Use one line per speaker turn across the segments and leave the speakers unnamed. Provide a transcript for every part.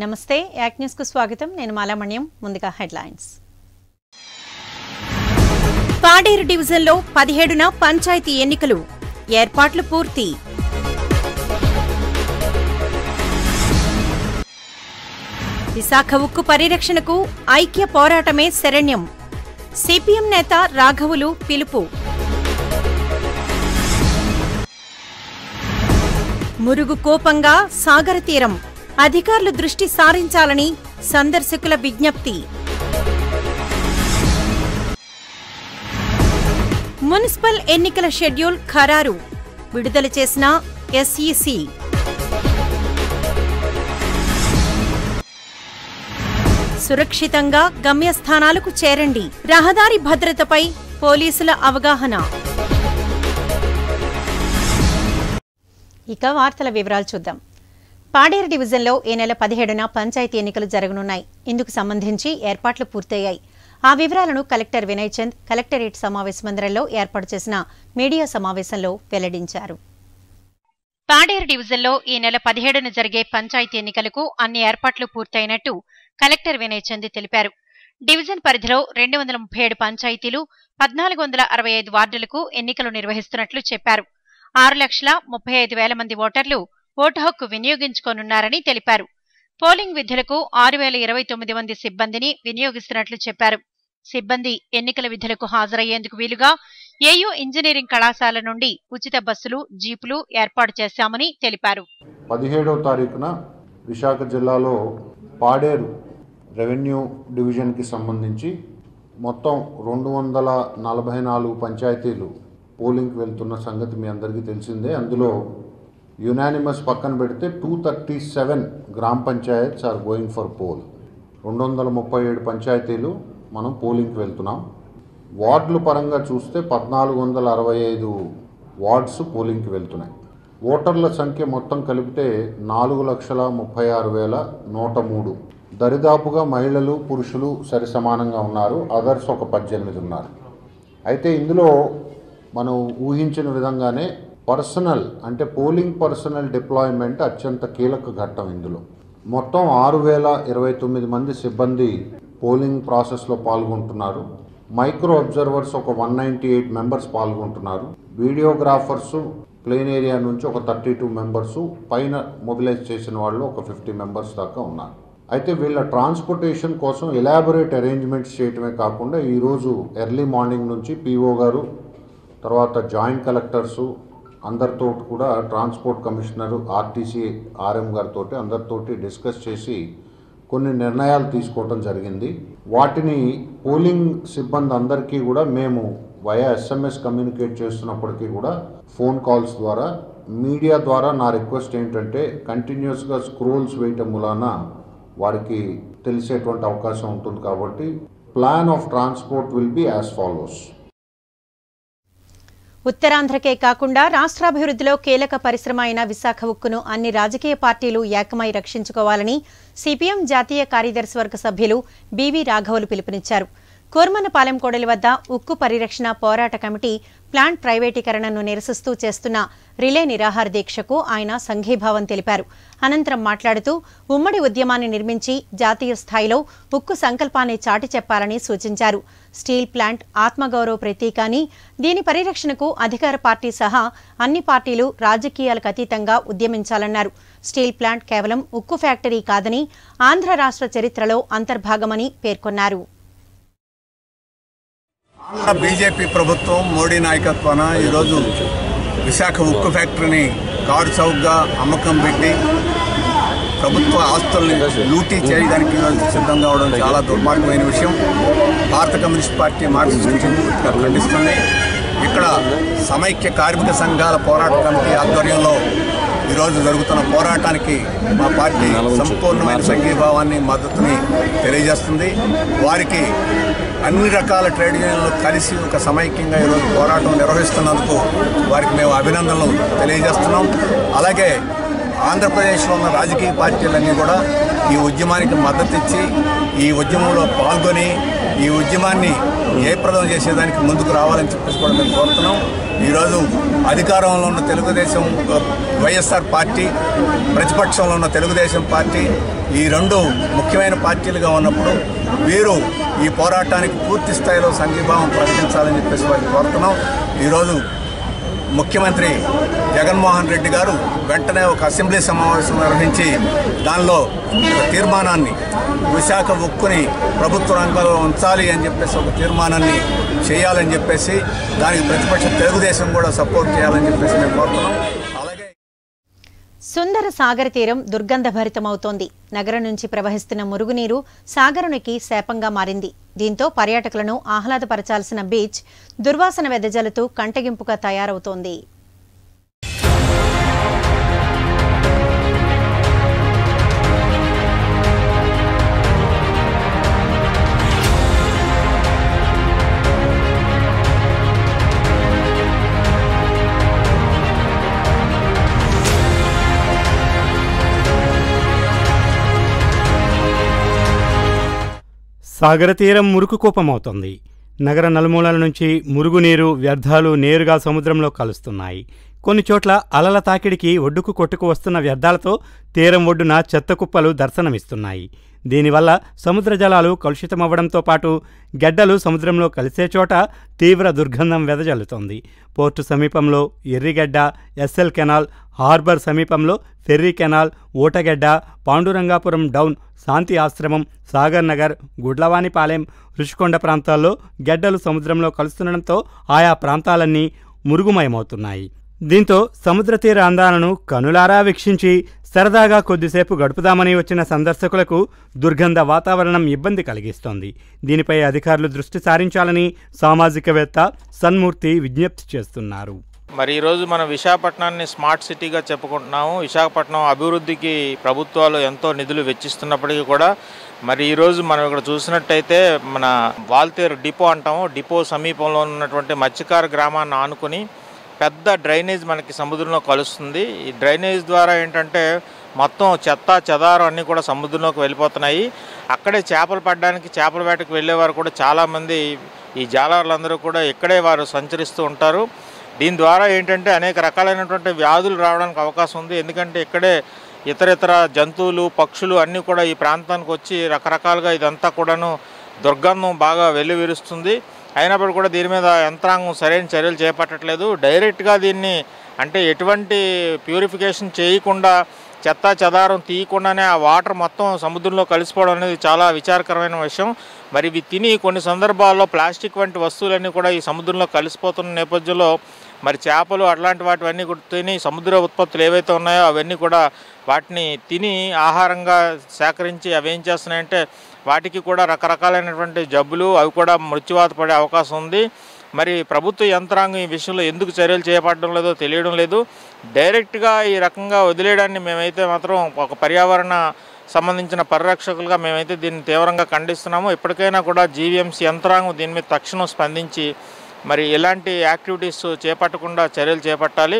నమస్తే యాక్ న్యూస్ కు స్వాగతం నేను మాలామణ్యం ముందుగా హెడ్లైన్స్ పాడేరు డివిజన్లో పదిహేడున పంచాయతీ ఎన్నికలు ఏర్పాట్లు పూర్తి విశాఖ ఉక్కు పరిరక్షణకు ఐక్య పోరాటమే శరణ్యం సిపిఎం నేత రాఘవులు పిలుపు మురుగు కోపంగా సాగర తీరం అధికారులు దృష్టి సారించాలని సందర్శకుల విజ్ఞప్తి మున్సిపల్ ఎన్నికల షెడ్యూల్ ఖరారు విడుదల చేసిన ఎస్ఈసి సురక్షితంగా గమ్యస్థానాలకు చేరండి రహదారి భద్రతపై పోలీసుల అవగాహన ఇక వార్తల వివరాలు చూద్దాం పాడేరు డివిజన్లో ఈ నెల పదిహేడున పంచాయతీ ఎన్నికలు జరగనున్నాయి ఇందుకు సంబంధించి ఏర్పాట్లు పూర్తయ్యాయి ఆ వివరాలను కలెక్టర్ వినయ్ చంద్ కలెక్టరేట్ సమావేశ మందిరంలో ఏర్పాటు చేసిన మీడియా సమావేశంలో వెల్లడించారు పాడేరు డివిజన్లో ఈ నెల పదిహేడున జరిగే పంచాయతీ ఎన్నికలకు అన్ని ఏర్పాట్లు పూర్తయినట్టు కలెక్టర్ వినయ్ చంద్ తెలిపారు డివిజన్ పరిధిలో రెండు వందల ముప్పై ఏడు పంచాయతీలు పద్నాలుగు వందల అరవై ఐదు వార్డులకు ఎన్నికలు నిర్వహిస్తున్నట్లు చెప్పారు ఆరు లక్షల ముప్పై ఐదు వేల మంది ఓటర్లు ఓటు హక్కు వినియోగించుకోనున్నారని తెలిపారు పోలింగ్ విధులకు ఆరు వేల ఇరవై తొమ్మిది మంది సిబ్బందిని వినియోగిస్తున్నట్లు చెప్పారు సిబ్బంది ఎన్నికల విధులకు హాజరయ్యేందుకు వీలుగా ఏయూ ఇంజనీరింగ్ కళాశాల నుండి ఉచిత బస్సులు జీపులు ఏర్పాటు చేశామని తెలిపారు
పదిహేడవ తారీఖున విశాఖ జిల్లాలో పాడేరు రెవెన్యూ డివిజన్కి సంబంధించి మొత్తం రెండు వందల నలభై నాలుగు పంచాయతీలు పోలింగ్కి వెళ్తున్న సంగతి మీ అందరికీ తెలిసిందే అందులో యునానిమస్ పక్కన పెడితే two thirty seven grama panchayats are going for poll రెండు వందల ముప్పై ఏడు పంచాయతీలు మనం పోలింగ్కి వెళ్తున్నాం వార్డుల పరంగా చూస్తే పద్నాలుగు వందల అరవై ఐదు వార్డ్స్ పోలింగ్కి వెళ్తున్నాయి ఓటర్ల సంఖ్య మొత్తం కలిపితే నాలుగు లక్షల ముప్పై ఆరు వేల నూట మూడు దరిదాపుగా మహిళలు పురుషులు సరి సమానంగా ఉన్నారు అదర్స్ ఒక పద్దెనిమిది ఉన్నారు అయితే ఇందులో మనం ఊహించిన విధంగానే పర్సనల్ అంటే పోలింగ్ పర్సనల్ డిప్లాయ్మెంట్ అత్యంత కీలక ఘట్టం ఇందులో మొత్తం ఆరు వేల ఇరవై తొమ్మిది మంది సిబ్బంది పోలింగ్ ప్రాసెస్లో పాల్గొంటున్నారు మైక్రో అబ్జర్వర్స్ ఒక వన్ నైంటీ ఎయిట్ మెంబర్స్ పాల్గొంటున్నారు వీడియోగ్రాఫర్సు ప్లేన్ ఏరియా నుంచి ఒక థర్టీ టూ మెంబర్సు పైన మొబిలైజ్ చేసిన వాళ్ళు ఒక ఫిఫ్టీ మెంబర్స్ దాకా ఉన్నారు అయితే వీళ్ళ ట్రాన్స్పోర్టేషన్ కోసం ఎలాబొరేట్ అరేంజ్మెంట్స్ చేయటమే కాకుండా ఈరోజు ఎర్లీ మార్నింగ్ నుంచి పీఓ గారు తర్వాత జాయింట్ కలెక్టర్సు అందరితో కూడా ట్రాన్స్పోర్ట్ కమిషనర్ ఆర్టీసీ ఆర్ఎం గారితో అందరితోటి డిస్కస్ చేసి కొన్ని నిర్ణయాలు తీసుకోవడం జరిగింది వాటిని పోలింగ్ సిబ్బంది అందరికీ కూడా మేము వయా ఎస్ఎంఎస్ కమ్యూనికేట్ చేస్తున్నప్పటికీ కూడా ఫోన్ కాల్స్ ద్వారా మీడియా ద్వారా నా రిక్వెస్ట్ ఏంటంటే కంటిన్యూస్గా స్క్రోల్స్ వేయటం మూలాన వారికి తెలిసేటువంటి అవకాశం ఉంటుంది కాబట్టి plan of transport will be as follows
ఉత్తరాంధ్రకే కాకుండా రాష్ట్రాభివృద్ధిలో కీలక పరిశ్రమ అయిన విశాఖ ఉక్కును అన్ని రాజకీయ పార్టీలు ఏకమై రక్షించుకోవాలని సిపిఎం జాతీయ కార్యదర్శి వర్గ సభ్యులు బీవీ రాఘవులు పిలుపునిచ్చారు కూర్మనపాలెం కోడలి వద్ద ఉక్కు పరిరక్షణ పోరాట కమిటీ ప్లాంట్ ప్రైవేటీకరణను నిరసిస్తూ చేస్తున్న రిలే నిరాహార దీక్షకు ఆయన సంఘీభావం తెలిపారు అనంతరం మాట్లాడుతూ ఉమ్మడి ఉద్యమాన్ని నిర్మించి జాతీయ స్థాయిలో ఉక్కు సంకల్పాన్ని చాటి చెప్పాలని సూచించారు స్టీల్ ప్లాంట్ ఆత్మగౌరవ ప్రతీక అని దీని పరిరక్షణకు అధికార పార్టీ సహా అన్ని పార్టీలు రాజకీయాలకు అతీతంగా ఉద్యమించాలన్నారు స్టీల్ ప్లాంట్ కేవలం ఉక్కు ఫ్యాక్టరీ కాదని ఆంధ్ర రాష్ట్ర చరిత్రలో అంతర్భాగమని పేర్కొన్నారు
ఆంధ్ర బీజేపీ ప్రభుత్వం మోడీ నాయకత్వాన ఈరోజు విశాఖ ఉక్కు ఫ్యాక్టరీని కారు చౌకగా అమ్మకం పెట్టి ప్రభుత్వ ఆస్తుల్ని లూటీ చేయడానికి ఈరోజు సిద్ధంగా అవడం చాలా దుర్మార్గమైన విషయం భారత కమ్యూనిస్ట్ పార్టీ మార్క్సిస్ట్ పూర్తిగా ఖండిస్తుంది ఇక్కడ సమైక్య కార్మిక సంఘాల పోరాట కమిటీ ఆధ్వర్యంలో ఈరోజు జరుగుతున్న పోరాటానికి మా పార్టీ సంపూర్ణమైన సంఘీభావాన్ని మద్దతుని తెలియజేస్తుంది వారికి అన్ని రకాల ట్రేడ్ యూనియన్లు కలిసి ఒక సమైక్యంగా ఈరోజు పోరాటం నిర్వహిస్తున్నందుకు వారికి మేము అభినందనలు తెలియజేస్తున్నాం అలాగే ఆంధ్రప్రదేశ్లో ఉన్న రాజకీయ పార్టీలన్నీ కూడా ఈ ఉద్యమానికి మద్దతు ఇచ్చి ఈ ఉద్యమంలో పాల్గొని ఈ ఉద్యమాన్ని జయప్రదం చేసేదానికి ముందుకు రావాలని చెప్పేసి కూడా మేము కోరుతున్నాం ఈరోజు అధికారంలో ఉన్న తెలుగుదేశం ఆ, వైఎస్ఆర్ పార్టీ ప్రతిపక్షంలో ఉన్న తెలుగుదేశం పార్టీ ఈ రెండు ముఖ్యమైన పార్టీలుగా ఉన్నప్పుడు వీరు ఈ పోరాటానికి పూర్తి స్థాయిలో సంఘీభావం ప్రకటించాలని చెప్పేసి వారికి కోరుతున్నాం ఈరోజు ముఖ్యమంత్రి జగన్మోహన్ రెడ్డి గారు వెంటనే ఒక అసెంబ్లీ సమావేశం నిర్వహించి దానిలో ఒక తీర్మానాన్ని విశాఖ ఉక్కుని ప్రభుత్వ రంగంలో ఉంచాలి అని చెప్పేసి ఒక తీర్మానాన్ని చేయాలని చెప్పేసి దానికి ప్రతిపక్ష తెలుగుదేశం కూడా సపోర్ట్ చేయాలని చెప్పేసి మేము కోరుతున్నాం అలాగే
సుందర సాగర తీరం దుర్గంధభరితమవుతోంది నగరం నుంచి ప్రవహిస్తున్న మురుగునీరు సాగరునికి శాపంగా మారింది దీంతో పర్యాటకులను ఆహ్లాదపరచాల్సిన బీచ్ దుర్వాసన వెదజల్లుతూ కంటగింపుగా తయారవుతోంది
సాగర తీరం మురుకు కూపమవుతోంది నగర నలుమూలల నుంచి మురుగునీరు వ్యర్థాలు నేరుగా సముద్రంలో కలుస్తున్నాయి కొన్ని చోట్ల అలల తాకిడికి ఒడ్డుకు కొట్టుకు వస్తున్న వ్యర్థాలతో తీరం ఒడ్డున చెత్త కుప్పలు దర్శనమిస్తున్నాయి దీనివల్ల సముద్ర జలాలు కలుషితమవ్వడంతో పాటు గెడ్డలు సముద్రంలో కలిసే చోట తీవ్ర దుర్గంధం వెదజల్లుతోంది పోర్టు సమీపంలో ఎర్రిగడ్డ ఎస్ఎల్ కెనాల్ హార్బర్ సమీపంలో ferry canal Otagedda Pandurangapuram down Shanti Ashramam Sagar Nagar గుడ్లవానిపాలెం Rushikonda ప్రాంతాల్లో గెడ్డలు సముద్రంలో కలుస్తుండడంతో ఆయా ప్రాంతాలన్నీ మురుగుమయమవుతున్నాయి దీంతో సముద్ర తీర అందాలను కనులారా వీక్షించి సరదాగా కొద్దిసేపు గడుపుదామని వచ్చిన సందర్శకులకు దుర్గంధ వాతావరణం ఇబ్బంది కలిగిస్తోంది దీనిపై అధికారులు దృష్టి సారించాలని సామాజికవేత్త సన్మూర్తి విజ్ఞప్తి చేస్తున్నారు
మరి ఈరోజు మనం విశాఖపట్నాన్ని స్మార్ట్ సిటీగా చెప్పుకుంటున్నాము విశాఖపట్నం అభివృద్ధికి ప్రభుత్వాలు ఎంతో నిధులు వెచ్చిస్తున్నప్పటికీ కూడా మరి ఈరోజు మనం ఇక్కడ చూసినట్టయితే మన వాల్తేరు డిపో అంటాము డిపో సమీపంలో ఉన్నటువంటి మత్స్యకార గ్రామాన్ని ఆనుకుని పెద్ద డ్రైనేజ్ మనకి సముద్రంలో కలుస్తుంది ఈ డ్రైనేజ్ ద్వారా ఏంటంటే మొత్తం చెత్త చెదారం అన్నీ కూడా సముద్రంలోకి వెళ్ళిపోతున్నాయి అక్కడే చేపలు పడడానికి చేపల వేటకు వెళ్ళేవారు కూడా చాలామంది ఈ జాలర్లందరూ కూడా ఇక్కడే వారు సంచరిస్తూ ఉంటారు దీని ద్వారా ఏంటంటే అనేక రకాలైనటువంటి వ్యాధులు రావడానికి అవకాశం ఉంది ఎందుకంటే ఇక్కడే ఇతర ఇతర జంతువులు పక్షులు అన్నీ కూడా ఈ ప్రాంతానికి వచ్చి రకరకాలుగా ఇదంతా కూడాను దుర్గంధం బాగా వెల్లువిరుస్తుంది అయినప్పుడు కూడా దీని మీద యంత్రాంగం సరైన చర్యలు చేపట్టట్లేదు డైరెక్ట్గా దీన్ని అంటే ఎటువంటి ప్యూరిఫికేషన్ చేయకుండా చెత్త చెదారం తీయకుండానే ఆ వాటర్ మొత్తం సముద్రంలో కలిసిపోవడం అనేది చాలా విచారకరమైన విషయం మరి ఇవి తిని కొన్ని సందర్భాల్లో ప్లాస్టిక్ వంటి వస్తువులన్నీ కూడా ఈ సముద్రంలో కలిసిపోతున్న నేపథ్యంలో మరి చేపలు అట్లాంటి వాటివన్నీ కూడా తిని సముద్ర ఉత్పత్తులు ఏవైతే ఉన్నాయో అవన్నీ కూడా వాటిని తిని ఆహారంగా సేకరించి అవి ఏం చేస్తున్నాయంటే వాటికి కూడా రకరకాలైనటువంటి జబ్బులు అవి కూడా మృత్యువాత పడే అవకాశం ఉంది మరి ప్రభుత్వ యంత్రాంగం ఈ విషయంలో ఎందుకు చర్యలు చేపట్టడం లేదో తెలియడం లేదు డైరెక్ట్గా ఈ రకంగా వదిలేయడాన్ని మేమైతే మాత్రం ఒక పర్యావరణ సంబంధించిన పరిరక్షకులుగా మేమైతే దీన్ని తీవ్రంగా ఖండిస్తున్నాము ఇప్పటికైనా కూడా జీవీఎంసీ యంత్రాంగం దీని మీద తక్షణం స్పందించి మరి ఎలాంటి యాక్టివిటీస్ చేపట్టకుండా చర్యలు చేపట్టాలి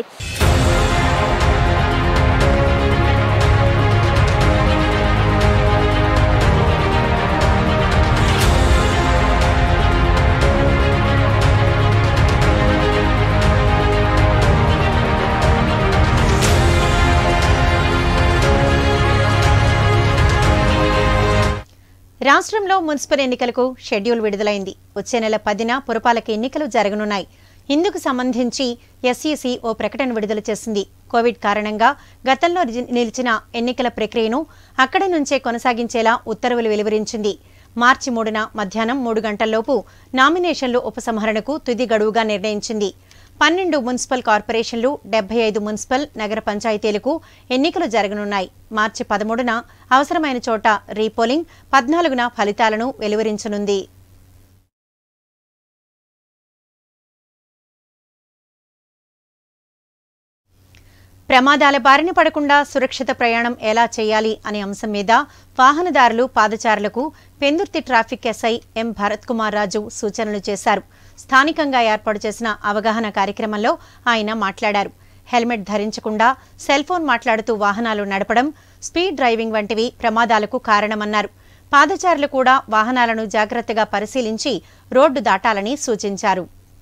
రాష్ట్రంలో మున్సిపల్ ఎన్నికలకు షెడ్యూల్ విడుదలైంది వచ్చే నెల పదిన పురపాలక ఎన్నికలు జరగనున్నాయి ఇందుకు సంబంధించి ఎస్ఈసి ఓ ప్రకటన విడుదల చేసింది కోవిడ్ కారణంగా గతంలో రి- నిలిచిన ఎన్నికల ప్రక్రియను అక్కడి నుంచే కొనసాగించేలా ఉత్తర్వులు వెలువరించింది మార్చి మూడున మధ్యాహ్నం మూడు గంటల్లోపు నామినేషన్లు ఉపసంహరణకు తుది గడువుగా నిర్ణయించింది పన్నెండు మున్సిపల్ కార్పొరేషన్లు డెబ్బై ఐదు మున్సిపల్ నగర పంచాయతీలకు ఎన్నికలు జరగనున్నాయి మార్చి పదమూడున అవసరమైన చోట రీపోలింగ్ పద్నాలుగున ఫలితాలను వెలువరించనుంది ప్రమాదాల బారిన పడకుండా సురక్షిత ప్రయాణం ఎలా చేయాలి అనే అంశం మీద వాహనదారులు పాదచారులకు Pendurthi traffic SI M Bharat Kumar Raju సూచనలు చేశారు స్థానికంగా ఏర్పాటు చేసిన అవగాహన కార్యక్రమంలో ఆయన మాట్లాడారు హెల్మెట్ ధరించకుండా సెల్ ఫోన్ మాట్లాడుతూ వాహనాలు నడపడం స్పీడ్ డ్రైవింగ్ వంటివి ప్రమాదాలకు కారణమన్నారు పాదచారులు కూడా వాహనాలను జాగ్రత్తగా పరిశీలించి రోడ్డు దాటాలని సూచించారు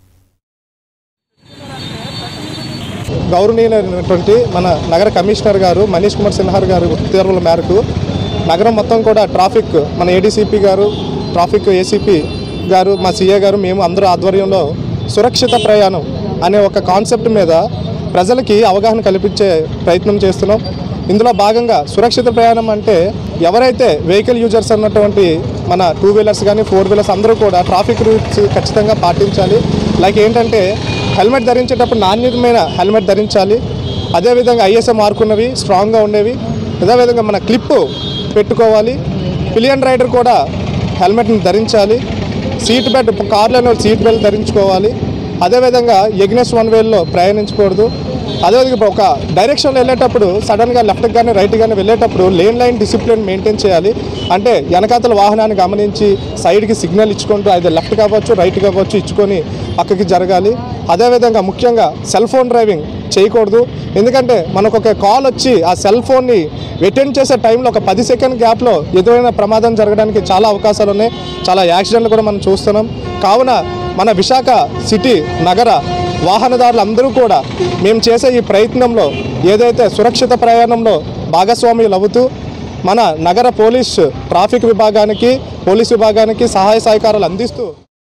గౌరవనీయులైనటువంటి మన నగర కమిషనర్ గారు మనీష్ కుమార్ సిన్హార్ గారు ఉత్తర్వుల మేరకు నగరం మొత్తం కూడా ట్రాఫిక్ మన ఏడీసీపీ గారు ట్రాఫిక్ ఏసీపీ గారు మా సీఏ గారు మేము అందరూ ఆధ్వర్యంలో సురక్షిత ప్రయాణం అనే ఒక కాన్సెప్ట్ మీద ప్రజలకి అవగాహన కల్పించే ప్రయత్నం చేస్తున్నాం ఇందులో భాగంగా సురక్షిత ప్రయాణం అంటే ఎవరైతే వెహికల్ యూజర్స్ అన్నటువంటి మన టూ వీలర్స్ కానీ ఫోర్ వీలర్స్ అందరూ కూడా ట్రాఫిక్ రూల్స్ ఖచ్చితంగా పాటించాలి లైక్ ఏంటంటే హెల్మెట్ ధరించేటప్పుడు నాణ్యతమైన హెల్మెట్ ధరించాలి అదేవిధంగా ఐఎస్ఏ మార్కున్నవి స్ట్రాంగ్గా ఉండేవి అదేవిధంగా మన క్లిప్ పెట్టుకోవాలి పిలియన్ రైడర్ కూడా హెల్మెట్ని ధరించాలి సీట్ బెల్ట్ కార్లోనే సీట్ బెల్ట్ ధరించుకోవాలి అదేవిధంగా ఎగ్నెస్ వన్ వేల్లో ప్రయాణించకూడదు అదేవిధంగా ఇప్పుడు ఒక డైరెక్షన్లో వెళ్ళేటప్పుడు సడన్గా లెఫ్ట్కి కానీ రైట్ కానీ వెళ్ళేటప్పుడు లేన్ లైన్ డిసిప్లిన్ మెయింటైన్ చేయాలి అంటే వెనకాతల వాహనాన్ని గమనించి సైడ్కి సిగ్నల్ ఇచ్చుకుంటూ అది లెఫ్ట్ కావచ్చు రైట్ కావచ్చు ఇచ్చుకొని పక్కకి జరగాలి అదేవిధంగా ముఖ్యంగా సెల్ ఫోన్ డ్రైవింగ్ చేయకూడదు ఎందుకంటే మనకు ఒక కాల్ వచ్చి ఆ సెల్ ఫోన్ని అటెండ్ చేసే టైంలో ఒక పది సెకండ్ గ్యాప్లో ఎదురైన ప్రమాదం జరగడానికి చాలా అవకాశాలు ఉన్నాయి చాలా యాక్సిడెంట్లు కూడా మనం చూస్తున్నాం కావున మన విశాఖ సిటీ నగర వాహనదారులు అందరూ కూడా మేము చేసే ఈ ప్రయత్నంలో ఏదైతే సురక్షిత ప్రయాణంలో భాగస్వాములు అవుతూ మన నగర పోలీస్ ట్రాఫిక్ విభాగానికి పోలీస్ విభాగానికి సహాయ సహకారాలు అందిస్తూ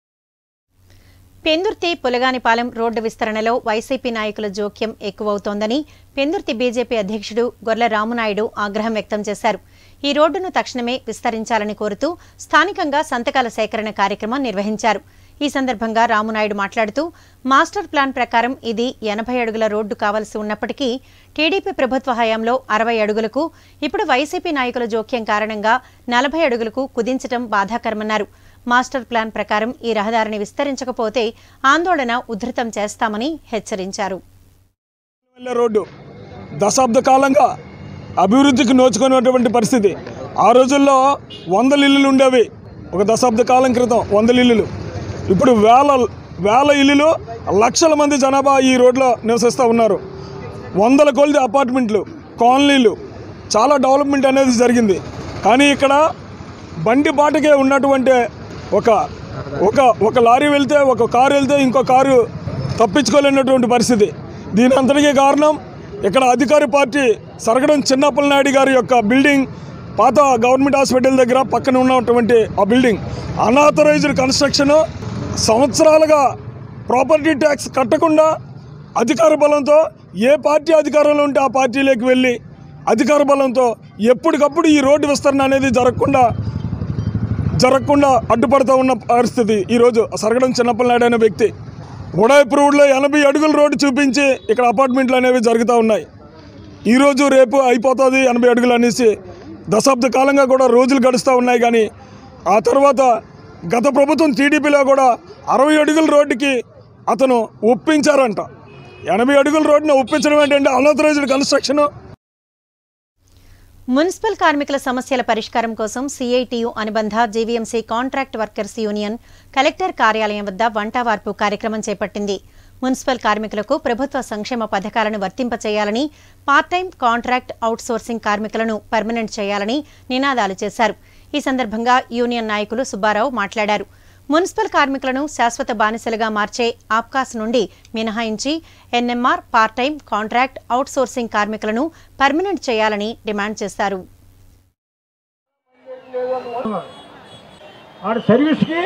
పెందుర్తి పులగానిపాలెం రోడ్డు విస్తరణలో వైసీపీ నాయకుల జోక్యం ఎక్కువవుతోందని పెందుర్తి బీజేపీ అధ్యక్షుడు గొర్ల రామునాయుడు ఆగ్రహం వ్యక్తం చేశారు ఈ రోడ్డును తక్షణమే విస్తరించాలని కోరుతూ స్థానికంగా సంతకాల సేకరణ కార్యక్రమం నిర్వహించారు ఈ సందర్భంగా రామునాయుడు మాట్లాడుతూ మాస్టర్ ప్లాన్ ప్రకారం ఇది ఎనభై అడుగుల రోడ్డు కావలసి ఉన్నప్పటికీ టీడీపీ ప్రభుత్వ హయాంలో అరవై అడుగులకు ఇప్పుడు వైసీపీ నాయకుల జోక్యం కారణంగా నలభై అడుగులకు కుదించడం బాధాకరమన్నారు మాస్టర్ ప్లాన్ ప్రకారం ఈ రహదారిని విస్తరించకపోతే ఆందోళన ఉధృతం చేస్తామని హెచ్చరించారు
వెళ్ళే రోడ్డు దశాబ్ద కాలంగా అభివృద్ధికి నోచుకున్నటువంటి పరిస్థితి ఆ రోజుల్లో వందల ఇల్లులు ఉండేవి ఒక దశాబ్ద కాలం క్రితం వందల ఇల్లులు ఇప్పుడు వేల వేల ఇల్లులు లక్షల మంది జనాభా ఈ రోడ్లో నివసిస్తూ ఉన్నారు వందల కొలిది అపార్ట్మెంట్లు కాలనీలు చాలా డెవలప్మెంట్ అనేది జరిగింది కానీ ఇక్కడ బండి బాటకే ఉన్నటువంటి ఒక ఒక ఒక లారీ వెళ్తే ఒక కారు వెళ్తే ఇంకో కారు తప్పించుకోలేనటువంటి పరిస్థితి దీని అంతటికీ కారణం ఇక్కడ అధికార పార్టీ సరగడం చిన్నప్పలనాయుడు గారి యొక్క బిల్డింగ్ పాత గవర్నమెంట్ హాస్పిటల్ దగ్గర పక్కన ఉన్నటువంటి ఆ బిల్డింగ్ అనాథరైజ్డ్ కన్స్ట్రక్షన్ సంవత్సరాలుగా ప్రాపర్టీ ట్యాక్స్ కట్టకుండా అధికార బలంతో ఏ పార్టీ అధికారంలో ఉంటే ఆ పార్టీలోకి వెళ్ళి అధికార బలంతో ఎప్పటికప్పుడు ఈ రోడ్డు విస్తరణ అనేది జరగకుండా జరగకుండా అడ్డుపడుతూ ఉన్న పరిస్థితి ఈరోజు సరగడం చిన్నప్పలనాయుడు అనే వ్యక్తి ఉడాయిప్రూవ్డ్లో ఎనభై అడుగుల రోడ్డు చూపించి ఇక్కడ అపార్ట్మెంట్లు అనేవి జరుగుతూ ఉన్నాయి ఈరోజు రేపు అయిపోతుంది ఎనభై అడుగులు అనేసి దశాబ్ద కాలంగా కూడా రోజులు గడుస్తూ ఉన్నాయి కానీ ఆ తర్వాత గత ప్రభుత్వం టీడీపీలో కూడా అరవై అడుగుల రోడ్డుకి అతను ఒప్పించారంట ఎనభై అడుగుల రోడ్డును ఒప్పించడం ఏంటంటే అనాథరైజ్డ్ కన్స్ట్రక్షన్
మున్సిపల్ కార్మికుల సమస్యల పరిష్కారం కోసం సిఐటియు అనుబంధ GVMC contract workers union collector కార్యాలయం వద్ద వంటవార్పు కార్యక్రమం చేపట్టింది మున్సిపల్ కార్మికులకు ప్రభుత్వ సంక్షేమ పథకాలను వర్తింపచేయాలని పార్ట్ టైం కాంట్రాక్ట్ అవుట్సోర్సింగ్ కార్మికులను పర్మనెంట్ చేయాలని నినాదాలు చేశారు ఈ సందర్భంగా యూనియన్ నాయకులు సుబ్బారావు మాట్లాడారు మున్సిపల్ కార్మికులను శాశ్వత బానిసలుగా మార్చే ఆప్కాస్ నుండి మినహాయించి NMR part time contract outsourcing కార్మికులను పర్మనెంట్ చేయాలని డిమాండ్ చేశారు
ఆడ సర్వీస్కి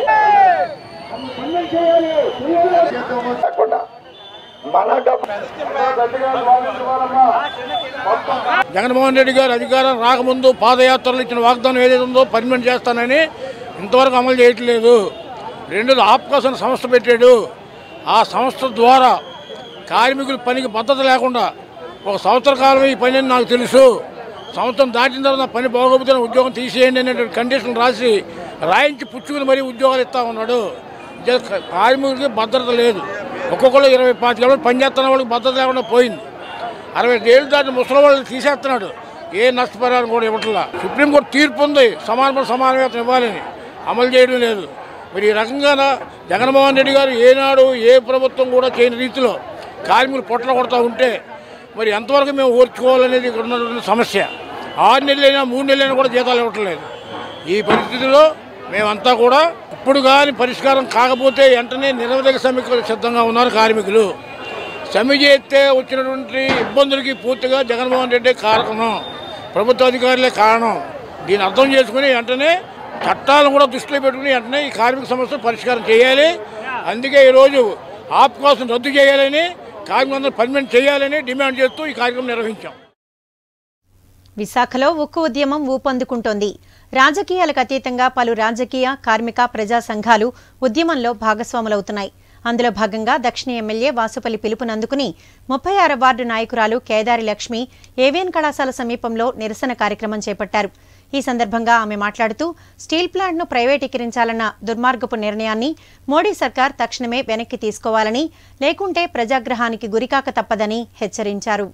జగన్మోహన్ రెడ్డి గారు అధికారం రాకముందు పాదయాత్రలు ఇచ్చిన వాగ్దానం ఏదైతే ఉందో పర్మనెంట్ చేస్తానని ఇంతవరకు అమలు చేయట్లేదు రెండోది ఆప్కాసన సంస్థ పెట్టాడు ఆ సంస్థ ద్వారా కార్మికుల పనికి భద్రత లేకుండా ఒక సంవత్సర కాలం ఈ పని అని నాకు తెలుసు సంవత్సరం దాటిన తర్వాత నా పని బాగోపోతే నా ఉద్యోగం తీసేయండి అనేటువంటి కండిషన్ రాసి రాయించి పుచ్చుకుని మరీ ఉద్యోగాలు ఇస్తా ఉన్నాడు ఇదే కార్మికులకి భద్రత లేదు ఒక్కొక్కరు ఇరవై పాతిక ఏళ్ళు పని చేస్తున్న వాళ్ళకి భద్రత లేకుండా పోయింది అరవై ఏళ్ళు దాటిన ముసలి వాళ్ళని తీసేస్తున్నాడు ఏ నష్టపరిహారం కూడా ఇవ్వట్లా సుప్రీంకోర్టు తీర్పు ఉంది సమాన సమానవేతం ఇవ్వాలని అమలు చేయడం లేదు మరి ఈ రకంగా జగన్మోహన్ రెడ్డి గారు ఏనాడు ఏ ప్రభుత్వం కూడా చేయని రీతిలో కార్మికులు పొట్ల కొడతా ఉంటే మరి ఎంతవరకు మేము ఓర్చుకోవాలనేది ఇక్కడ ఉన్నటువంటి సమస్య ఆరు నెలలైనా మూడు నెలలైనా కూడా జీతాలు ఇవ్వట్లేదు ఈ పరిస్థితిలో మేమంతా కూడా ఇప్పుడు కానీ పరిష్కారం కాకపోతే వెంటనే నిరవధిక సమ్మెకు సిద్ధంగా ఉన్నారు కార్మికులు సమ్మె చేస్తే వచ్చినటువంటి ఇబ్బందులకి పూర్తిగా జగన్మోహన్ రెడ్డి కారణం ప్రభుత్వ అధికారులే కారణం దీన్ని అర్థం చేసుకుని వెంటనే చట్టాలను కూడా దృష్టిలో పెట్టుకుని వెంటనే ఈ కార్మిక సమస్య పరిష్కారం చేయాలి అందుకే ఈరోజు ఆప్ కోసం రద్దు చేయాలని కార్మికులందరూ పర్మనెంట్ చేయాలని డిమాండ్ చేస్తూ ఈ కార్యక్రమం నిర్వహించాం
విశాఖలో ఉక్కు ఉద్యమం ఊపందుకుంటోంది రాజకీయాలకు అతీతంగా పలు రాజకీయ కార్మిక ప్రజా సంఘాలు ఉద్యమంలో భాగస్వాములవుతున్నాయి అందులో భాగంగా దక్షిణ ఎమ్మెల్యే వాసుపల్లి పిలుపునందుకుని ముప్పై ఆరు వార్డు నాయకురాలు కేదారి లక్ష్మి ఏవియన్ కళాశాల సమీపంలో నిరసన కార్యక్రమం చేపట్టారు ఈ సందర్భంగా ఆమె మాట్లాడుతూ స్టీల్ ప్లాంట్ను ప్రైవేటీకరించాలన్న దుర్మార్గపు నిర్ణయాన్ని మోడీ సర్కార్ తక్షణమే వెనక్కి తీసుకోవాలని లేకుంటే ప్రజాగ్రహానికి గురికాక తప్పదని హెచ్చరించారు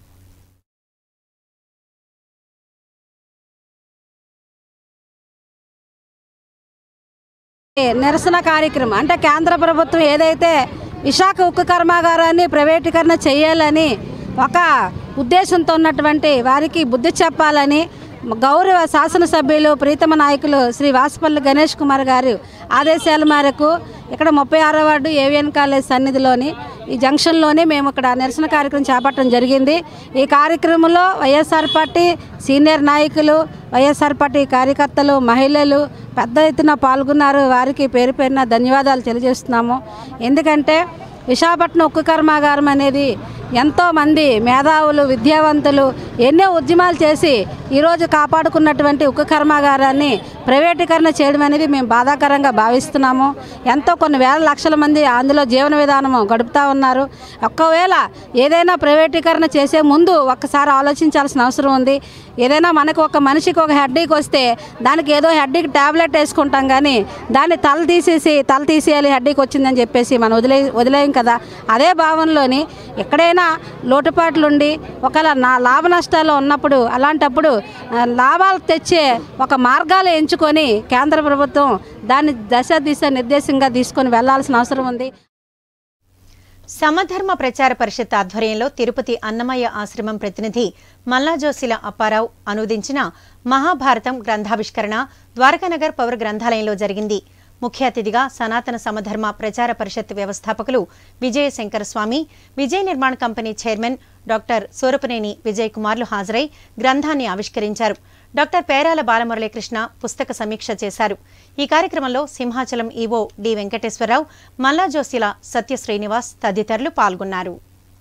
నిరసన కార్యక్రమం అంటే కేంద్ర ప్రభుత్వం ఏదైతే విశాఖ ఉక్కు కర్మాగారాన్ని ప్రైవేటీకరణ చేయాలని ఒక ఉద్దేశంతో ఉన్నటువంటి వారికి బుద్ధి చెప్పాలని గౌరవ శాసనసభ్యులు ప్రీతమ నాయకులు శ్రీ వాసుపల్లి గణేష్ కుమార్ గారు ఆదేశాల మేరకు ఇక్కడ ముప్పై ఆరో వార్డు ఏవిఎన్ కాలేజ్ సన్నిధిలోని ఈ జంక్షన్లోనే మేము ఇక్కడ నిరసన కార్యక్రమం చేపట్టడం జరిగింది ఈ కార్యక్రమంలో వైఎస్ఆర్ పార్టీ సీనియర్ నాయకులు వైఎస్ఆర్ పార్టీ కార్యకర్తలు మహిళలు పెద్ద ఎత్తున పాల్గొన్నారు వారికి పేరు పేరున ధన్యవాదాలు తెలియజేస్తున్నాము ఎందుకంటే విశాఖపట్నం ఉక్కు కర్మాగారం అనేది ఎంతోమంది మేధావులు విద్యావంతులు ఎన్నో ఉద్యమాలు చేసి ఈరోజు కాపాడుకున్నటువంటి ఉక్కు కర్మాగారాన్ని ప్రైవేటీకరణ చేయడం అనేది మేము బాధాకరంగా భావిస్తున్నాము ఎంతో కొన్ని వేల లక్షల మంది అందులో జీవన విధానం గడుపుతూ ఉన్నారు ఒక్కవేళ ఏదైనా ప్రైవేటీకరణ చేసే ముందు ఒక్కసారి ఆలోచించాల్సిన అవసరం ఉంది ఏదైనా మనకు ఒక మనిషికి ఒక హెడ్డీకి వస్తే దానికి ఏదో హెడ్డీకి ట్యాబ్లెట్ వేసుకుంటాం కానీ దాన్ని తల తీసేసి తల తీసేయాలి హెడ్డీకి వచ్చిందని చెప్పేసి మనం వదిలే వదిలేయం కదా అదే భావనలోని ఎక్కడైనా లోటుపాట్లుండి ఒకవేళ నా లాభ నష్టాలు ఉన్నప్పుడు అలాంటప్పుడు ఆ, లాభాలు తెచ్చే ఒక మార్గాలు ఎంచుకొని కేంద్ర ప్రభుత్వం దాన్ని దశ దిశ నిర్దేశంగా తీసుకొని వెళ్లాల్సిన అవసరం ఉంది
సమధర్మ ప్రచార పరిషత్ ఆధ్వర్యంలో తిరుపతి అన్నమయ్య ఆశ్రమం ప్రతినిధి మల్లాజోసిల అప్పారావు అనువదించిన మహాభారతం గ్రంథావిష్కరణ ద్వారకానగర్ పౌర గ్రంథాలయంలో జరిగింది ముఖ్య అతిథిగా సనాతన సమధర్మ ప్రచార పరిషత్ వ్యవస్థాపకులు విజయ Shankara Swamy Vijaya Nirmana company chairman doctor Surapaneni Vijay కుమార్లు హాజరై గ్రంథాన్ని ఆవిష్కరించారు డాక్టర్ పేరాల బాలమురళీకృష్ణ పుస్తక సమీక్ష చేశారు ఈ కార్యక్రమంలో సింహాచలం ఈవో డి వెంకటేశ్వరరావు మల్లా జోసిల సత్య శ్రీనివాస్ తదితరులు పాల్గొన్నారు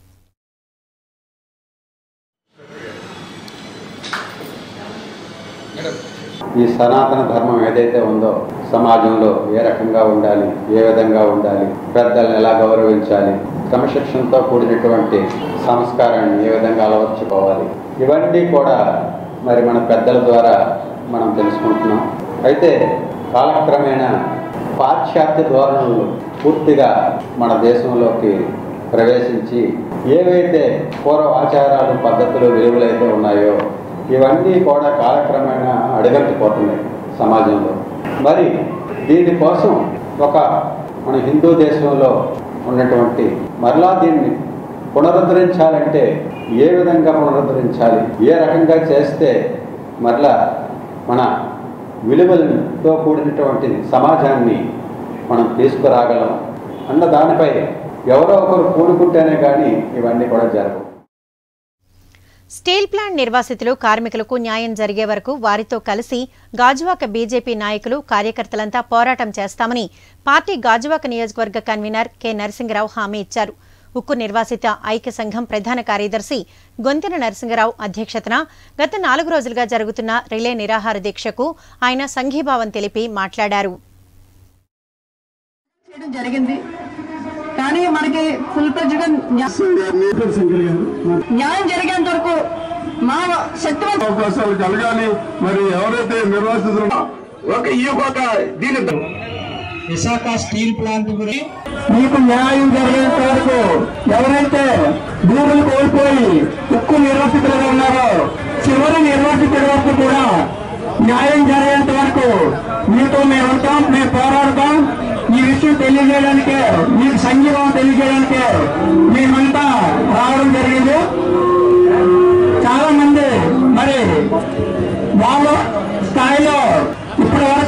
ఈ సనాతన ధర్మం ఏదైతే ఉందో సమాజంలో ఏ రకంగా ఉండాలి ఏ విధంగా ఉండాలి పెద్దల్ని ఎలా గౌరవించాలి క్రమశిక్షణతో కూడినటువంటి సంస్కారాన్ని ఏ విధంగా అలవర్చుకోవాలి ఇవన్నీ కూడా మరి మన పెద్దల ద్వారా మనం తెలుసుకుంటున్నాం అయితే కాలక్రమేణా పాశ్చాత్య ధోరణులు పూర్తిగా మన దేశంలోకి ప్రవేశించి ఏవైతే పూర్వ ఆచారాలు పద్ధతులు విలువలైతే ఉన్నాయో ఇవన్నీ కూడా కాలక్రమేణా అడగట్టుపోతున్నాయి సమాజంలో మరి దీనికోసం ఒక మన హిందూ దేశంలో ఉన్నటువంటి మరలా దీన్ని పునరుద్ధరించాలంటే ఏ విధంగా పునరుద్ధరించాలి ఏ రకంగా చేస్తే మరలా మన విలువలతో కూడినటువంటి సమాజాన్ని మనం తీసుకురాగలం అన్న దానిపై ఎవరో ఒకరు కూడుకుంటేనే కానీ ఇవన్నీ కూడా జరగవు
స్టీల్ ప్లాంట్ నిర్వాసితులు కార్మికులకు న్యాయం జరిగే వరకు వారితో కలిసి గాజువాక బీజేపీ నాయకులు కార్యకర్తలంతా పోరాటం చేస్తామని పార్టీ గాజువాక నియోజకవర్గ కన్వీనర్ కె నరసింగరావు హామీ ఇచ్చారు ఉక్కు నిర్వాసిత ఐక్య సంఘం ప్రధాన కార్యదర్శి గొంతెన నరసింగరావు అధ్యక్షతన గత నాలుగు రోజులుగా జరుగుతున్న రిలే నిరాహార దీక్షకు ఆయన సంఘీభావం తెలిపి మాట్లాడారు
చేయడం జరిగింది కానీ మనకి ఫుల్ గా న్యాయం జరిగేంత వరకు మా శక్తి
అవకాశాలు కలగాలి మరి ఎవరైతే నిర్వాసితులు ఒక ఈ ఒక దీని
విశాఖ స్టీల్ ప్లాంట్ గురించి
మీకు న్యాయం జరిగేంత వరకు ఎవరైతే భూములు కోల్పోయి ఉక్కు నిర్వాసితులుగా ఉన్నారో చివరి నిర్వాసితుల వరకు కూడా న్యాయం జరిగేంత వరకు మీతో మేము ఉంటాం మేము పోరాడతాం ఈ విషయం తెలియజేయడానికే మీకు సంఘీభావం తెలియజేయడానికే మేమంతా రావడం జరిగింది చాలా మంది మరి వాళ్ళ స్థాయిలో ఇప్పటి వరకు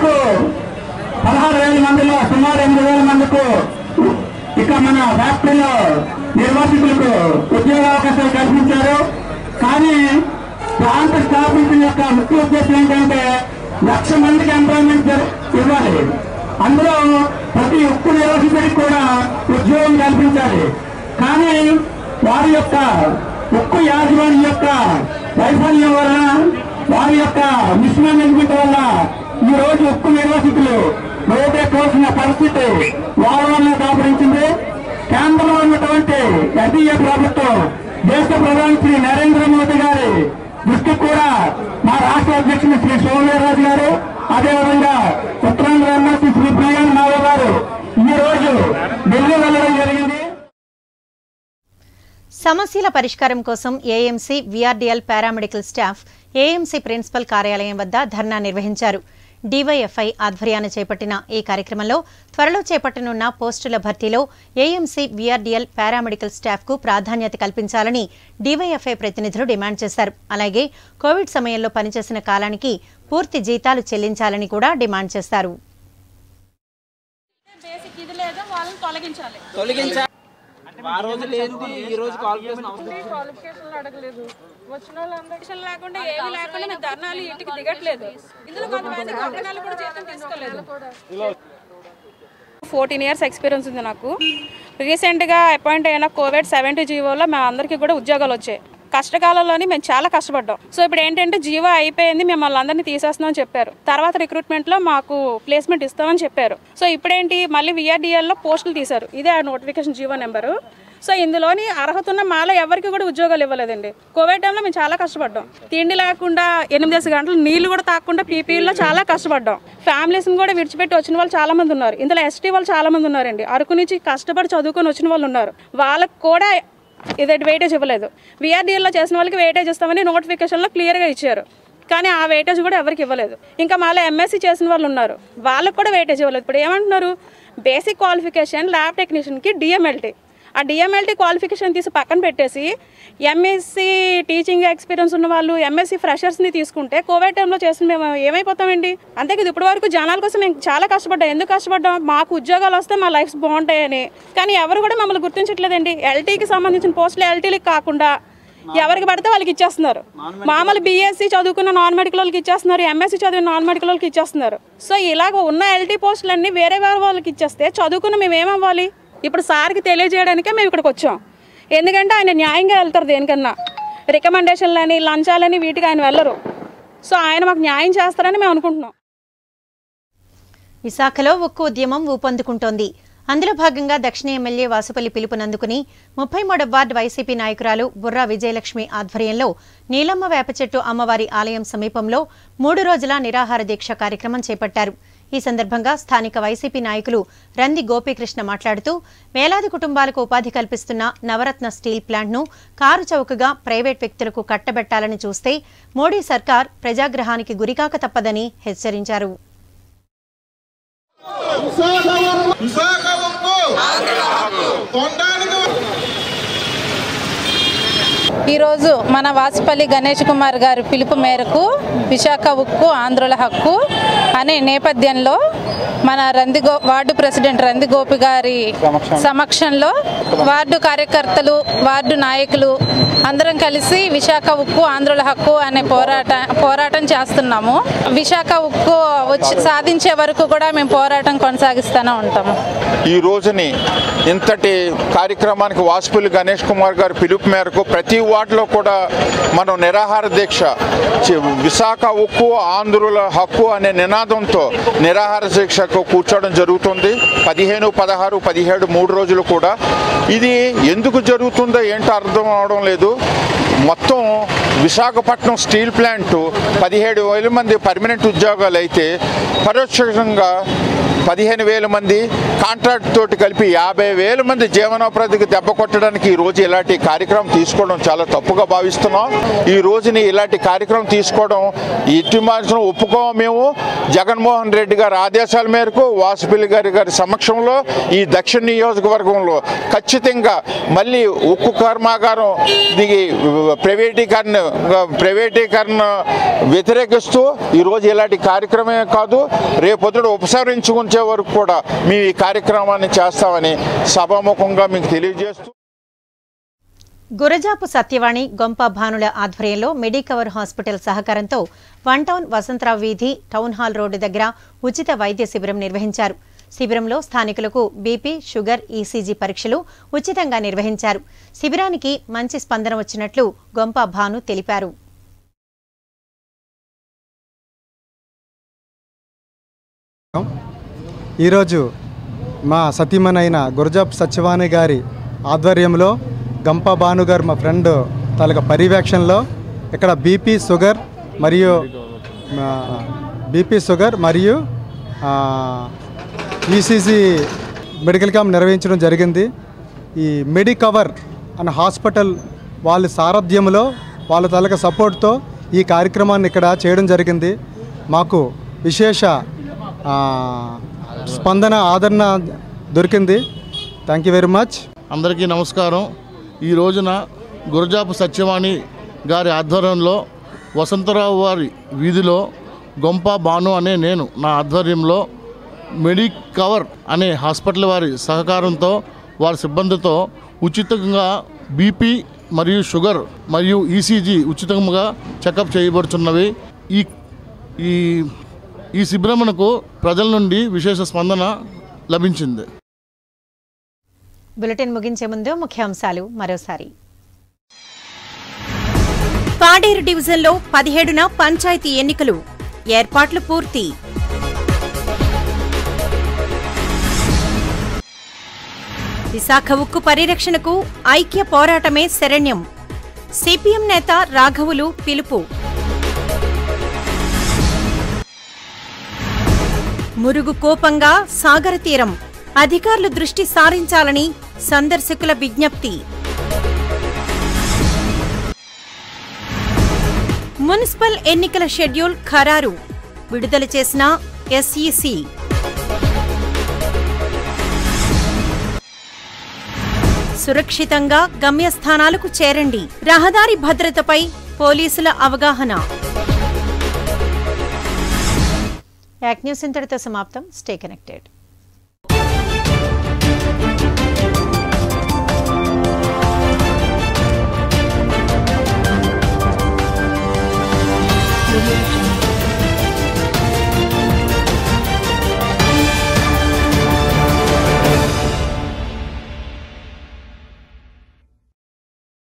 మన ఫ్యాక్టరీలో నిర్వాసితులకు ఉద్యోగ అవకాశాలు కల్పించారు కానీ ప్రాంత స్థాపించిన యొక్క ముఖ్య ఉద్దేశం ఏంటంటే లక్ష మందికి ఎంప్లాయ్మెంట్ ఇవ్వాలి అందులో ప్రతి ఉక్కు నిర్వాసితుడికి కూడా ఉద్యోగం కల్పించాలి కానీ వారి యొక్క ఉక్కు యాజమాన్యం యొక్క వైఫల్యం వలన వారి యొక్క మిస్మేనేజ్మెంట్ వల్ల ఈ రోజు ఉక్కు నిర్వాసితులు రోడ్డెక్కవలసిన పరిస్థితి వారి వల్ల దాపరించింది కేంద్రంలో ఉన్నటువంటి ఎన్డీఏ ప్రభుత్వం దేశ ప్రధాని శ్రీ నరేంద్ర మోదీ గారి దృష్టి కూడా మా రాష్ట్ర అధ్యక్షులు శ్రీ సోమవీర్రాజు గారు అదేవిధంగా ఉత్తరాంధ్ర ఎమ్మెల్సీ శ్రీ ప్రియాన్ మాధవ్ గారు ఈ రోజు ఢిల్లీ వెళ్ళడం జరిగింది
సమస్యల పరిష్కారం కోసం AMC VRDL paramedical staff AMC principal కార్యాలయం వద్ద ధర్నా నిర్వహించారు డీవైఎఫ్ఐ ఆధ్వర్యాన చేపట్టిన ఈ కార్యక్రమంలో త్వరలో చేపట్టనున్న పోస్టుల భర్తీలో ఏఎంసీ వీఆర్డీఎల్ పారామెడికల్ స్టాఫ్కు ప్రాధాన్యత కల్పించాలని డీవైఎఫ్ఐ ప్రతినిధులు డిమాండ్ చేశారు అలాగే కోవిడ్ సమయంలో పనిచేసిన కాలానికి పూర్తి జీతాలు చెల్లించాలని కూడా డిమాండ్ చేశారు
బేసిక్ ఇది లేదు వాళ్ళని తొలగించాలి
తొలగించాలి ఆ రోజు లేదు ఈ రోజు క్వాలిఫికేషన్ అవసరం
క్వాలిఫికేషన్లు అడగలేదు వచ్చిన వాళ్ళందరికీ లేకుండా ఏమీ లేకుండా మేము ధర్నాలు ఇంటికి దిగట్లేదు ఇందులో కొంతమంది కంపెనీలు కూడా జీతం తీసుకోలేదు ఫోర్టీన్ ఇయర్స్ ఎక్స్పీరియన్స్ ఉంది నాకు రీసెంట్గా అపాయింట్ అయిన కోవిడ్ సెవెంటీ జీవోలో మేము అందరికీ కూడా ఉద్యోగాలు వచ్చాయి కష్టకాలంలోని మేము చాలా కష్టపడ్డాం సో ఇప్పుడు ఏంటంటే జీవో అయిపోయింది మిమ్మల్ని అందరినీ తీసేస్తున్నామని చెప్పారు తర్వాత రిక్రూట్మెంట్లో మాకు ప్లేస్మెంట్ ఇస్తామని చెప్పారు సో ఇప్పుడేంటి మళ్ళీ విఆర్డిఎల్లో పోస్టులు తీశారు ఇదే ఆ నోటిఫికేషన్ జీవో నెంబరు సో ఇందులోని అర్హత ఉన్న మాలో ఎవరికి కూడా ఉద్యోగాలు ఇవ్వలేదండి కోవిడ్ టైంలో మేము చాలా కష్టపడ్డాం తిండి లేకుండా ఎనిమిది గంటలు నీళ్లు కూడా తాకుండా పీపీలో చాలా కష్టపడ్డాం ఫ్యామిలీస్ని కూడా విడిచిపెట్టి వచ్చిన వాళ్ళు చాలా మంది ఉన్నారు ఇందులో ఎస్టీ వాళ్ళు చాలా మంది ఉన్నారండి అరకు నుంచి కష్టపడి చదువుకొని వచ్చిన వాళ్ళు ఉన్నారు వాళ్ళకు కూడా ఇది వెయిటేజ్ ఇవ్వలేదు విఆర్డీఎల్లో చేసిన వాళ్ళకి వెయిటేజ్ ఇస్తామని నోటిఫికేషన్లో క్లియర్గా ఇచ్చారు కానీ ఆ వెయిటేజ్ కూడా ఎవరికి ఇవ్వలేదు ఇంకా మళ్ళీ ఎంఎస్సీ చేసిన వాళ్ళు ఉన్నారు వాళ్ళకి కూడా వెయిటేజ్ ఇవ్వలేదు ఇప్పుడు ఏమంటున్నారు బేసిక్ క్వాలిఫికేషన్ ల్యాబ్ టెక్నీషియన్కి డిఎంఎల్టీ ఆ డిఎంఎల్టీ క్వాలిఫికేషన్ తీసి పక్కన పెట్టేసి ఎంఎస్సి టీచింగ్ ఎక్స్పీరియన్స్ ఉన్న వాళ్ళు ఎంఎస్సి ఫ్రెషర్స్ని తీసుకుంటే కోవిడ్ టైంలో చేసిన మేము ఏమైపోతామండి అంతే కదా ఇప్పటి వరకు జనాల కోసం మేము చాలా కష్టపడ్డాం ఎందుకు కష్టపడ్డాం మాకు ఉద్యోగాలు వస్తే మా లైఫ్స్ బాగుంటాయని కానీ ఎవరు కూడా మమ్మల్ని గుర్తించట్లేదండి ఎల్టీకి సంబంధించిన పోస్టులు ఎల్టీలకు కాకుండా ఎవరికి పడితే వాళ్ళకి ఇచ్చేస్తున్నారు మామూలు బీఎస్సీ చదువుకున్న నాన్ మెడికల్ వాళ్ళకి ఇచ్చేస్తున్నారు ఎంఎస్సీ చదివిన నాన్ మెడికల్ వాళ్ళకి ఇచ్చేస్తున్నారు సో ఇలాగ ఉన్న ఎల్టీ పోస్టులన్నీ వేరే వేరే వాళ్ళకి ఇచ్చేస్తే చదువుకున్న మేము ఏమవ్వాలి ఇప్పుడు సార్కి తెలియజేయడానికే మేము ఇక్కడికి వచ్చాం ఎందుకంటే ఆయన న్యాయంగా వెళ్తారు దేనికన్నా రికమెండేషన్లని లంచాలని వీటికి ఆయన వెళ్ళరు సో ఆయన మాకు న్యాయం చేస్తారని మేము అనుకుంటున్నాం
విశాఖలో ఉక్కు ఉద్యమం ఊపందుకుంటోంది అందులో భాగంగా దక్షిణ ఎమ్మెల్యే వాసుపల్లి పిలుపునందుకుని ముప్పై మూడవ వార్డు వైసీపీ నాయకురాలు బుర్రా విజయలక్ష్మి ఆధ్వర్యంలో నీలమ్మ వేప చెట్టు అమ్మవారి ఆలయం సమీపంలో మూడు రోజుల నిరాహార దీక్ష కార్యక్రమం చేపట్టారు ఈ సందర్భంగా స్థానిక వైసీపీ నాయకులు రంది గోపీకృష్ణ మాట్లాడుతూ వేలాది కుటుంబాలకు ఉపాధి కల్పిస్తున్న నవరత్న స్టీల్ ప్లాంట్ను కారు చౌకగా ప్రైవేట్ వ్యక్తులకు కట్టబెట్టాలని చూస్తే మోడీ సర్కార్ ప్రజాగ్రహానికి గురికాక తప్పదని హెచ్చరించారు
ఈరోజు మన వాసుపల్లి గణేష్ కుమార్ గారి పిలుపు మేరకు విశాఖ ఉక్కు ఆంధ్రుల హక్కు అనే నేపథ్యంలో మన రంది గో వార్డు ప్రెసిడెంట్ రంది గోపి గారి సమక్షంలో వార్డు కార్యకర్తలు వార్డు నాయకులు అందరం కలిసి విశాఖ ఉక్కు ఆంధ్రుల హక్కు అనే పోరాట పోరాటం చేస్తున్నాము విశాఖ ఉక్కు వచ్చి సాధించే వరకు కూడా మేము పోరాటం కొనసాగిస్తూనే ఉంటాము
ఈ రోజుని ఇంతటి కార్యక్రమానికి వాసుపల్లి గణేష్ కుమార్ గారి పిలుపు మేరకు ప్రతి వార్డులో కూడా మనం నిరాహార దీక్ష చి- విశాఖ ఉక్కు ఆంధ్రుల హక్కు అనే నినాదంతో నిరాహార దీక్షకు కూర్చోవడం జరుగుతుంది పదిహేను పదహారు పదిహేడు మూడు రోజులు కూడా ఇది ఎందుకు జరుగుతుందో ఏంటో అర్థం అవడం లేదు మొత్తం విశాఖపట్నం స్టీల్ ప్లాంట్ పదిహేడు వేల మంది పర్మనెంట్ ఉద్యోగాలు అయితే పరోక్షంగా పదిహేను వేల మంది కాంట్రాక్ట్ తోటి కలిపి యాభై వేల మంది జీవనోపాధికి దెబ్బ కొట్టడానికి ఈ రోజు ఇలాంటి కార్యక్రమం తీసుకోవడం చాలా తప్పుగా భావిస్తున్నాం ఈ రోజుని ఇలాంటి కార్యక్రమం తీసుకోవడం ఇటు మార్చడం ఒప్పుకోము మేము జగన్మోహన్ రెడ్డి గారి ఆదేశాల మేరకు వాసుపల్లి గారి గారి సమక్షంలో ఈ దక్షిణ నియోజకవర్గంలో ఖచ్చితంగా మళ్ళీ ఉక్కు కర్మాగారం దిగి ప్రైవేటీకరణ ప్రైవేటీకరణ వ్యతిరేకిస్తూ ఈరోజు ఇలాంటి కార్యక్రమమే కాదు రేపొద్దుడు ఉపసంహరించుకునే వచ్చే వరకు కూడా మేము ఈ కార్యక్రమాన్ని చేస్తామని సభాముఖంగా మీకు తెలియజేస్తూ
గురజాపు సత్యవాణి గొంప భానుల ఆధ్వర్యంలో మెడికవర్ హాస్పిటల్ సహకారంతో వన్ టౌన్ వసంతరావు వీధి టౌన్ హాల్ రోడ్డు దగ్గర ఉచిత వైద్య శిబిరం నిర్వహించారు శిబిరంలో స్థానికులకు బీపీ షుగర్ ఈసీజీ పరీక్షలు ఉచితంగా నిర్వహించారు శిబిరానికి మంచి స్పందన వచ్చినట్లు గొంప భాను తెలిపారు
ఈరోజు మా సతీమణైన గురజాప్ సత్యవాణి గారి ఆధ్వర్యంలో గంప భాను గారు మా ఫ్రెండ్ తాలూకా పర్యవేక్షణలో ఇక్కడ బీపీ షుగర్ మరియు బీపీ షుగర్ మరియు ఈసీజీ మెడికల్ క్యాంప్ నిర్వహించడం జరిగింది ఈ మెడికవర్ అనే హాస్పిటల్ వాళ్ళ సారథ్యంలో వాళ్ళ తాలూకా సపోర్ట్తో ఈ కార్యక్రమాన్ని ఇక్కడ చేయడం జరిగింది మాకు విశేష ఆ, స్పందన ఆదరణ దొరికింది థ్యాంక్ యూ వెరీ మచ్
అందరికీ నమస్కారం ఈ రోజున గురజాపు సత్యవాణి గారి ఆధ్వర్యంలో వసంతరావు వారి వీధిలో గొంప భాను అనే నేను నా ఆధ్వర్యంలో మెడికవర్ అనే హాస్పిటల్ వారి సహకారంతో వారి సిబ్బందితో ఉచితంగా బీపీ మరియు షుగర్ మరియు ఈసీజీ ఉచితంగా చెకప్ చేయబడుతున్నవి ఈ ఈ ఈ శిబిరమునకు ప్రజల నుండి విశేష స్పందన లభించింది
బులెటిన్ ముగించే ముందు ముఖ్యాంశాలు మరోసారి పాడేరు డివిజన్లో పదిహేడున పంచాయతీ ఎన్నికలు ఏర్పాట్లు పూర్తి విశాఖ ఉక్కు పరిరక్షణకు ఐక్య పోరాటమే శరణ్యం సిపిఎం నేత రాఘవులు పిలుపు మురుగు కోపంగా సాగర తీరం అధికారులు దృష్టి సారించాలని సందర్శకుల విజ్ఞప్తి మున్సిపల్ ఎన్నికల షెడ్యూల్ ఖరారు విడుదల చేసిన ఎస్ఈసి సురక్షితంగా గమ్యస్థానాలకు చేరండి రహదారి భద్రతపై పోలీసుల అవగాహన యాక్ న్యూస్ ఇంతటితో సమాప్తం స్టే కనెక్టెడ్